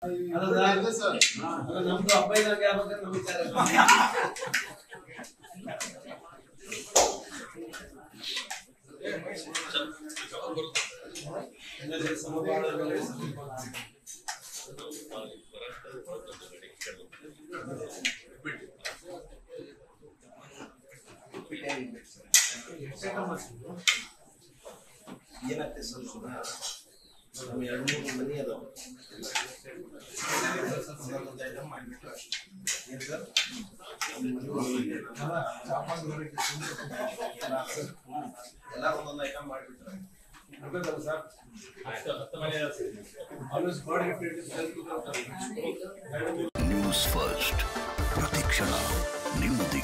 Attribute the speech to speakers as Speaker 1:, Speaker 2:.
Speaker 1: ಅಲ್ಲ ಸರ್ ಅಲ್ಲ ನಮ್ದು ಹಬ್ಬ ಇದ್ದಾಗ ಆಗ್ಬೇಕಾದ್ರೆ ನಮ್ಗೆ ವಿಚಾರ ಎಲ್ಲರಿಗೆ ಸಮಪಾಲನೆ
Speaker 2: ಏನಾಗ್ತದೆ ಸರ್ ಸುಧಾ ನಮ್ಮ ಎರಡು ಮೂರು ಮನಿ ಅದಾವ ಒಂದೊಂದು item ಮಾಡ್ಬಿಟ್ರೆ ಅಷ್ಟೇ. ಏನ್ ಸರ್? ಎಲ್ಲ ಒಂದೊಂದು ಐಟಮ್ ಮಾಡಿಬಿಟ್ರೆ
Speaker 1: sir always body
Speaker 3: news first ಪ್ರತಿಕ್ಷಣ ನಿಮ್ಮದೇ